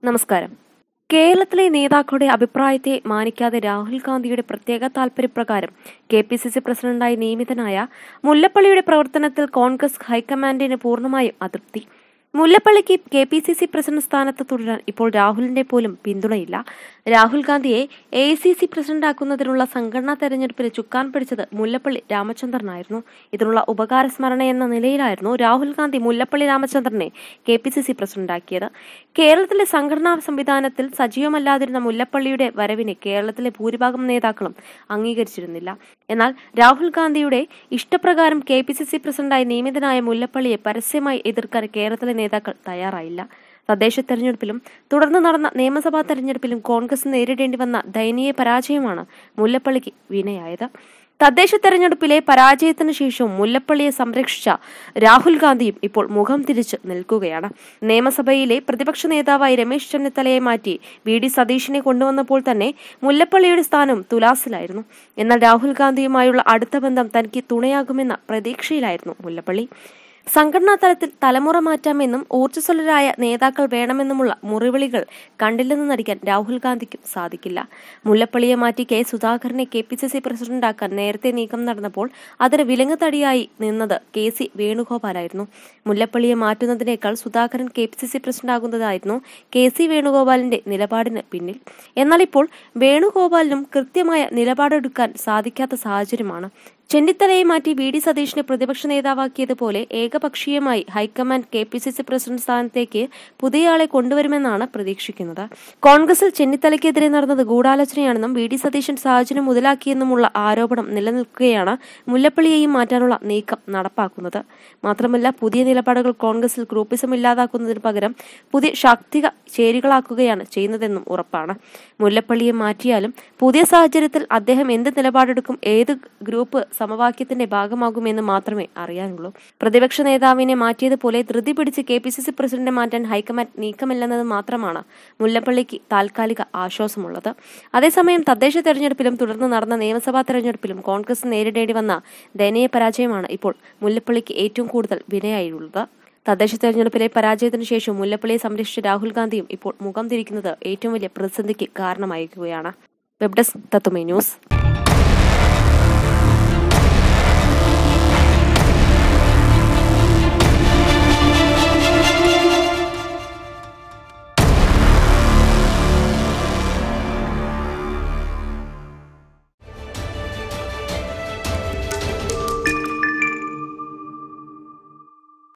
നമസ്കാരം കേരളത്തിലെ നേതാക്കളുടെ അഭിപ്രായത്തെ മാനിക്കാതെ രാഹുൽ ഗാന്ധിയുടെ പ്രത്യേക താൽപര്യപ്രകാരം കെ പി സി സി പ്രസിഡന്റായി നിയമിതനായ മുല്ലപ്പള്ളിയുടെ പ്രവർത്തനത്തിൽ കോൺഗ്രസ് ഹൈക്കമാൻഡിന് പൂർണ്ണമായും അതൃപ്തി മുല്ലപ്പള്ളിക്ക് K P C C president സ്ഥാനത്ത് തുടരാൻ ഇപ്പോൾ രാഹുലിന്റെ പോലും പിന്തുണയില്ല രാഹുൽ ഗാന്ധിയെ എ ഐ സി സി പ്രസിഡന്റാക്കുന്നതിനുള്ള സംഘടനാ തെരഞ്ഞെടുപ്പിൽ ചുക്കാൻ പിടിച്ചത് മുല്ലപ്പള്ളി രാമചന്ദ്രനായിരുന്നു ഇതിനുള്ള ഉപകാര സ്മരണ എന്ന നിലയിലായിരുന്നു രാഹുൽ ഗാന്ധി മുല്ലപ്പള്ളി രാമചന്ദ്രനെ കെ പി സി സി പ്രസിഡന്റാക്കിയത് കേരളത്തിലെ സംഘടനാ സംവിധാനത്തിൽ സജീവമല്ലാതിരുന്ന മുല്ലപ്പള്ളിയുടെ വരവിനെ കേരളത്തിലെ ഭൂരിഭാഗം നേതാക്കളും അംഗീകരിച്ചിരുന്നില്ല എന്നാൽ രാഹുൽ ഗാന്ധിയുടെ ഇഷ്ടപ്രകാരം കെ പി സി സി പ്രസിഡന്റായി നിയമിതനായ മുല്ലപ്പള്ളിയെ പരസ്യമായി എതിർക്കാൻ കേരളത്തിലെ നേതാക്കൾ തയ്യാറായില്ല തദ്ദേശ തെരഞ്ഞെടുപ്പിലും തുടർന്ന് നടന്ന നിയമസഭാ തെരഞ്ഞെടുപ്പിലും കോൺഗ്രസ് നേരിടേണ്ടി വന്ന ദയനീയ പരാജയമാണ് മുല്ലപ്പള്ളിക്ക് വിനയായത് തദ്ദേശ തെരഞ്ഞെടുപ്പിലെ പരാജയത്തിന് ശേഷവും മുല്ലപ്പള്ളിയെ സംരക്ഷിച്ച രാഹുൽ ഗാന്ധിയും ഇപ്പോൾ മുഖം തിരിച്ച് നിൽക്കുകയാണ് നിയമസഭയിലെ പ്രതിപക്ഷ നേതാവായി രമേശ് ചെന്നിത്തലയെ മാറ്റി വി ഡി സതീഷിനെ കൊണ്ടുവന്നപ്പോൾ തന്നെ മുല്ലപ്പള്ളിയുടെ സ്ഥാനം തുലാസിലായിരുന്നു എന്നാൽ രാഹുൽ ഗാന്ധിയുമായുള്ള അടുത്ത ബന്ധം തനിക്ക് തുണയാകുമെന്ന പ്രതീക്ഷയിലായിരുന്നു മുല്ലപ്പള്ളി സംഘടനാ തലത്തിൽ തലമുറ മാറ്റാമെന്നും ഊർജ്ജസ്വലരായ നേതാക്കൾ വേണമെന്നുമുള്ള മുറിവിളികൾ കണ്ടില്ലെന്ന് നടിക്കാൻ രാഹുൽ ഗാന്ധിക്കും സാധിക്കില്ല മുല്ലപ്പള്ളിയെ മാറ്റി കെ സുധാകരനെ കെ പി സി സി പ്രസിഡന്റാക്കാൻ നേരത്തെ നീക്കം നടന്നപ്പോൾ അതിന് വിലങ്ങുതടിയായി നിന്നത് കെ സി വേണുഗോപാലായിരുന്നു മുല്ലപ്പള്ളിയെ മാറ്റുന്നതിനേക്കാൾ Sudhakaran K P C C പ്രസിഡന്റാകുന്നതായിരുന്നു കെ സി വേണുഗോപാലിന്റെ നിലപാടിന് പിന്നിൽ എന്നാൽ ഇപ്പോൾ വേണുഗോപാലിനും കൃത്യമായ നിലപാടെടുക്കാൻ സാധിക്കാത്ത സാഹചര്യമാണ് ചെന്നിത്തലയെ മാറ്റി വി ഡി സതീഷിനെ പ്രതിപക്ഷ നേതാവാക്കിയതുപോലെ ഏകപക്ഷീയമായി high command K P C C president സ്ഥാനത്തേക്ക് പുതിയയാളെ കൊണ്ടുവരുമെന്നാണ് പ്രതീക്ഷിക്കുന്നത് കോൺഗ്രസിൽ ചെന്നിത്തലയ്ക്കെതിരെ നടന്നത് ഗൂഢാലോചനയാണെന്നും വി ഡി സതീശൻ സാഹചര്യം മുതലാക്കിയെന്നുമുള്ള ആരോപണം നിലനിൽക്കുകയാണ് മുല്ലപ്പള്ളിയെയും മാറ്റാനുള്ള നീക്കം നടപ്പാക്കുന്നത് മാത്രമല്ല പുതിയ നിലപാടുകൾ കോൺഗ്രസിൽ ഗ്രൂപ്പിസം ഇല്ലാതാക്കുന്നതിന് പകരം പുതിയ ശാക്തിക ചേരികളാക്കുകയാണ് ചെയ്യുന്നതെന്നും ഉറപ്പാണ് മുല്ലപ്പള്ളിയെ മാറ്റിയാലും പുതിയ സാഹചര്യത്തിൽ അദ്ദേഹം എന്ത് നിലപാടെടുക്കും ഏത് ഗ്രൂപ്പ് സമവാക്യത്തിന്റെ ഭാഗമാകുമെന്ന് മാത്രമേ അറിയാനുള്ളൂ പ്രതിപക്ഷ നേതാവിനെ മാറ്റിയതുപോലെ ധൃതി പിടിച്ച് K P C C president മാറ്റാൻ ഹൈക്കമാൻഡ് നീക്കമില്ലെന്നത് മാത്രമാണ് മുല്ലപ്പള്ളിക്ക് താൽക്കാലിക ആശ്വാസമുള്ളത് അതേസമയം തദ്ദേശ തെരഞ്ഞെടുപ്പിലും തുടർന്ന് നടന്ന നിയമസഭാ തെരഞ്ഞെടുപ്പിലും കോൺഗ്രസ് നേരിടേണ്ടി വന്ന ദയനീയ പരാജയമാണ് ഇപ്പോൾ മുല്ലപ്പള്ളിക്ക് ഏറ്റവും കൂടുതൽ വിനയായുള്ളത് തദ്ദേശ തെരഞ്ഞെടുപ്പിലെ പരാജയത്തിന് ശേഷം മുല്ലപ്പള്ളിയെ സംരക്ഷിച്ച രാഹുൽ ഗാന്ധിയും ഇപ്പോൾ മുഖം തിരിക്കുന്നത് ഏറ്റവും വലിയ പ്രതിസന്ധിക്ക് കാരണമായിരിക്കുകയാണ് വെബ് ഡെസ്ക് തത്തുമൈ ന്യൂസ്